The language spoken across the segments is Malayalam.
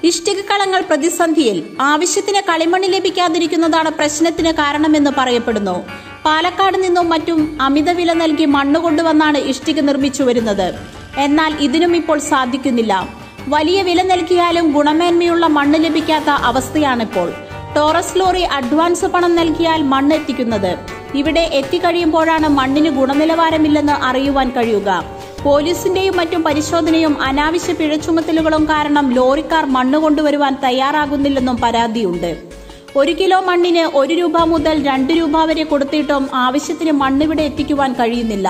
ഇഷ്ടികക്കളങ്ങൾ പ്രതിസന്ധിയിൽ ആവശ്യത്തിന് കളിമണ്ണ് ലഭിക്കാതിരിക്കുന്നതാണ് പ്രശ്നത്തിന് കാരണമെന്ന് പറയപ്പെടുന്നു പാലക്കാട് നിന്നും മറ്റും അമിത വില നൽകി മണ്ണ് കൊണ്ടുവന്നാണ് ഇഷ്ടിക നിർമ്മിച്ചു വരുന്നത് എന്നാൽ ഇതിനും ഇപ്പോൾ സാധിക്കുന്നില്ല വലിയ വില നൽകിയാലും ഗുണമേന്മയുള്ള മണ്ണ് ലഭിക്കാത്ത അവസ്ഥയാണിപ്പോൾ ടോറസ് ലോറി അഡ്വാൻസ് പണം നൽകിയാൽ മണ്ണ് എത്തിക്കുന്നത് ഇവിടെ എത്തിക്കഴിയുമ്പോഴാണ് മണ്ണിന് ഗുണനിലവാരമില്ലെന്ന് അറിയുവാൻ കഴിയുക പോലീസിന്റെയും മറ്റും പരിശോധനയും അനാവശ്യ പിഴച്ചുമത്തലുകളും കാരണം ലോറിക്കാർ മണ്ണ് കൊണ്ടുവരുവാൻ തയ്യാറാകുന്നില്ലെന്നും പരാതിയുണ്ട് ഒരു കിലോ മണ്ണിന് ഒരു രൂപ മുതൽ രണ്ട് രൂപ വരെ കൊടുത്തിട്ടും ആവശ്യത്തിന് മണ്ണ് ഇവിടെ എത്തിക്കുവാൻ കഴിയുന്നില്ല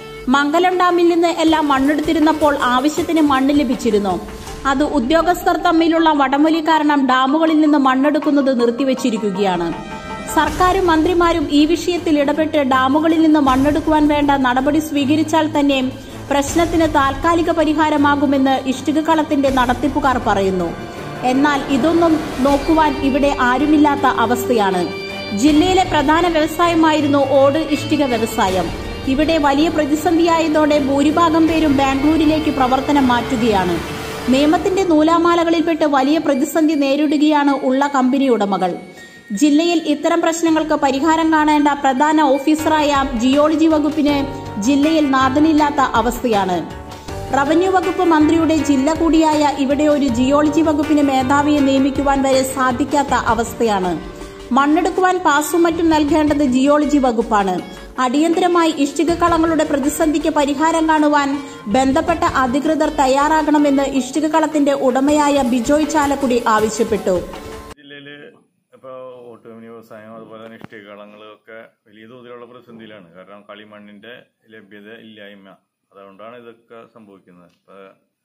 മംഗലം ഡാമിൽ നിന്ന് എല്ലാം മണ്ണെടുത്തിരുന്നപ്പോൾ ആവശ്യത്തിന് മണ്ണ് ലഭിച്ചിരുന്നു അത് ഉദ്യോഗസ്ഥർ തമ്മിലുള്ള വടംവലി കാരണം ഡാമുകളിൽ നിന്ന് മണ്ണെടുക്കുന്നത് നിർത്തിവച്ചിരിക്കുകയാണ് സർക്കാരും മന്ത്രിമാരും ഈ വിഷയത്തിൽ ഇടപെട്ട് ഡാമുകളിൽ നിന്ന് മണ്ണെടുക്കുവാൻ വേണ്ട നടപടി സ്വീകരിച്ചാൽ തന്നെ പ്രശ്നത്തിന് താൽക്കാലിക പരിഹാരമാകുമെന്ന് ഇഷ്ടികകളത്തിന്റെ നടത്തിപ്പുകാർ പറയുന്നു എന്നാൽ ഇതൊന്നും നോക്കുവാൻ ഇവിടെ ആരുമില്ലാത്ത അവസ്ഥയാണ് ജില്ലയിലെ പ്രധാന വ്യവസായമായിരുന്നു ഓട് ഇഷ്ടിക വ്യവസായം ഇവിടെ വലിയ പ്രതിസന്ധിയായതോടെ ഭൂരിഭാഗം പേരും ബാംഗ്ലൂരിലേക്ക് പ്രവർത്തനം മാറ്റുകയാണ് നിയമത്തിന്റെ നൂലാമാലകളിൽപ്പെട്ട് വലിയ പ്രതിസന്ധി നേരിടുകയാണ് ഉള്ള കമ്പനി ഉടമകൾ ജില്ലയിൽ ഇത്തരം പ്രശ്നങ്ങൾക്ക് പരിഹാരം കാണേണ്ട പ്രധാന ഓഫീസറായ ജിയോളജി വകുപ്പിന് ജില്ലയിൽ നാഥനില്ലാത്ത അവസ്ഥയാണ് റവന്യൂ വകുപ്പ് മന്ത്രിയുടെ ജില്ല കൂടിയായ ഇവിടെ ഒരു ജിയോളജി വകുപ്പിന് മേധാവിയെ നിയമിക്കുവാൻ വരെ സാധിക്കാത്ത അവസ്ഥയാണ് മണ്ണെടുക്കുവാൻ പാസും മറ്റും നൽകേണ്ടത് ജിയോളജി വകുപ്പാണ് അടിയന്തരമായി ഇഷ്ടികകളങ്ങളുടെ പ്രതിസന്ധിക്ക് പരിഹാരം കാണുവാൻ ബന്ധപ്പെട്ട അധികൃതർ തയ്യാറാകണമെന്ന് ഇഷ്ടികകളത്തിന്റെ ഉടമയായ ബിജോയ് ചാലക്കുടി ആവശ്യപ്പെട്ടു ജില്ലയിൽ ഇപ്പോൾ ഓട്ടുകമ്പനി വ്യവസായം അതുപോലെ തന്നെ ഇഷ്ടികളങ്ങളും ഒക്കെ വലിയ തോതിലുള്ള പ്രതിസന്ധിയിലാണ് കാരണം കളിമണ്ണിന്റെ ലഭ്യത ഇല്ലായ്മ അതുകൊണ്ടാണ് ഇതൊക്കെ സംഭവിക്കുന്നത് ഇപ്പോൾ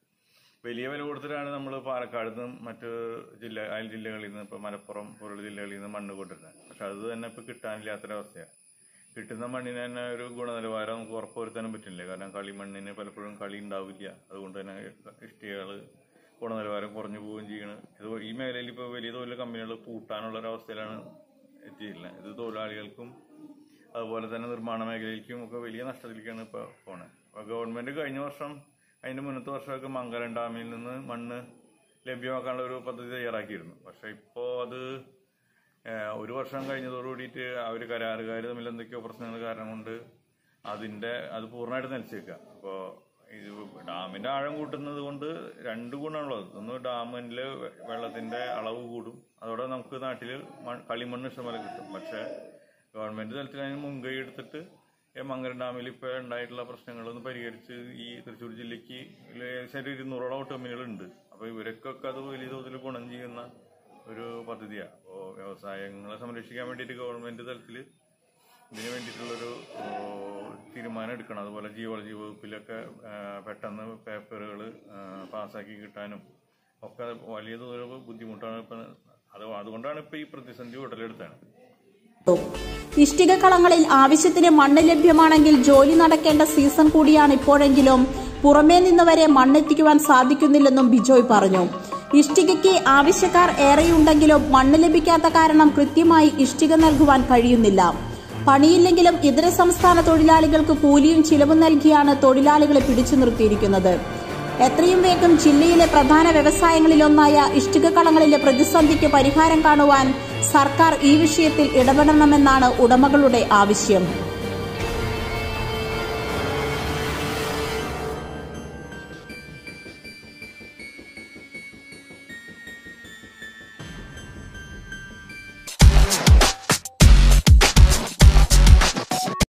വലിയ വില കൊടുത്തിട്ടാണ് നമ്മൾ പാലക്കാട് നിന്നും മറ്റ് ജില്ല അയൽ ജില്ലകളിൽ നിന്ന് ഇപ്പോൾ മലപ്പുറം പോലുള്ള ജില്ലകളിൽ നിന്ന് മണ്ണ് കൊണ്ടുവരുന്നത് പക്ഷെ അത് തന്നെ ഇപ്പോൾ കിട്ടാനില്ലാത്തൊരവസ്ഥയാണ് കിട്ടുന്ന മണ്ണിന് തന്നെ ഒരു ഗുണനിലവാരം നമുക്ക് ഉറപ്പുവരുത്താനും പറ്റില്ല കാരണം കളിമണ്ണിന് പലപ്പോഴും കളി ഉണ്ടാവില്ല അതുകൊണ്ട് തന്നെ ഇഷ്ടികകൾ ഗുണനിലവാരം കുറഞ്ഞു പോവുകയും ചെയ്യണം ഇത് ഈ മേഖലയിൽ ഇപ്പോൾ വലിയ തൊഴിൽ കമ്പനികൾ പൂട്ടാനുള്ള ഒരു അവസ്ഥയിലാണ് എത്തിയിട്ടുള്ളത് ഇത് തൊഴിലാളികൾക്കും അതുപോലെ തന്നെ നിർമ്മാണ മേഖലയിലേക്കും ഒക്കെ വലിയ നഷ്ടത്തിലേക്കാണ് ഇപ്പോൾ പോണത് അപ്പോൾ ഗവൺമെന്റ് കഴിഞ്ഞ വർഷം അതിന്റെ മുന്നത്തെ വർഷമൊക്കെ മംഗലം ഡാമിൽ നിന്ന് മണ്ണ് ലഭ്യമാക്കാനുള്ള ഒരു പദ്ധതി തയ്യാറാക്കിയിരുന്നു പക്ഷെ ഇപ്പോൾ അത് ഏഹ്, ഒരു വർഷം കഴിഞ്ഞതോട് കൂടിയിട്ട് അവർ കരാറുകാർ തമ്മിൽ എന്തൊക്കെയോ പ്രശ്നങ്ങൾ കാരണം കൊണ്ട് അതിന്റെ അത് പൂർണ്ണമായിട്ട് നിലച്ചേക്കുക അപ്പോൾ ഇത് ഡാമിന്റെ ആഴം കൂട്ടുന്നത് കൊണ്ട് രണ്ട് ഗുണമുള്ളത് ഒന്ന് ഡാമിലെ വെള്ളത്തിന്റെ അളവ് കൂടും അതോടെ നമുക്ക് നാട്ടിൽ കളിമണ്ണ് ഇഷ്ടംപോലെ കിട്ടും പക്ഷെ ഗവൺമെന്റ് തലത്തിൽ അതിന് മുൻകൈ എടുത്തിട്ട് ഈ മംഗലം ഡാമിൽ ഇപ്പോൾ ഉണ്ടായിട്ടുള്ള പ്രശ്നങ്ങളൊന്ന് പരിഹരിച്ച് ഈ തൃശ്ശൂർ ജില്ലയ്ക്ക് ഏകദേശം ഒരു ഇരുന്നൂറോളം ഓട്ടോമിനുകളുണ്ട് അപ്പോൾ ഇവർക്കൊക്കെ അത് വലിയ തോതിൽ ഗുണം ചെയ്യുന്ന ഒരു പദ്ധതിയാണ് അപ്പോൾ വ്യവസായങ്ങളെ സംരക്ഷിക്കാൻ വേണ്ടിയിട്ട് ഗവൺമെന്റ് തലത്തിൽ ഇതിന് വേണ്ടിയിട്ടുള്ളൊരു ഓ, തീരുമാനം എടുക്കണം അതുപോലെ ജിയോളജി വകുപ്പിലൊക്കെ ആ, പെട്ടെന്ന് പേപ്പറുകൾ പാസ്സാക്കി കിട്ടാനും ഒക്കെ വലിയ തോതിൽ ബുദ്ധിമുട്ടാണ് ഇപ്പം അത് അതുകൊണ്ടാണ് ഇപ്പോൾ ഈ പ്രതിസന്ധി ഉടലെടുത്തത് ഇഷ്ടികകളങ്ങളിൽ ആവശ്യത്തിന് മണ്ണ് ലഭ്യമാണെങ്കിൽ ജോലി നടക്കേണ്ട സീസൺ കൂടിയാണ് ഇപ്പോഴെങ്കിലും പുറമേ നിന്ന് വരെ മണ്ണെത്തിക്കുവാൻ സാധിക്കുന്നില്ലെന്നും ബിജോയ് പറഞ്ഞു ഇഷ്ടികയ്ക്ക് ആവശ്യക്കാർ ഏറെയുണ്ടെങ്കിലും മണ്ണ് ലഭിക്കാത്ത കാരണം കൃത്യമായി ഇഷ്ടിക നൽകുവാൻ കഴിയുന്നില്ല പണിയില്ലെങ്കിലും ഇതര സംസ്ഥാന തൊഴിലാളികൾക്ക് കൂലിയും ചിലവും നൽകിയാണ് തൊഴിലാളികളെ പിടിച്ചു നിർത്തിയിരിക്കുന്നത് എത്രയും വേഗം ജില്ലയിലെ പ്രധാന വ്യവസായങ്ങളിലൊന്നായ ഇഷ്ടികകളങ്ങളിലെ പ്രതിസന്ധിക്ക് പരിഹാരം കാണുവാൻ സർക്കാർ ഈ വിഷയത്തിൽ ഇടപെടണമെന്നാണ് ഉടമകളുടെ ആവശ്യം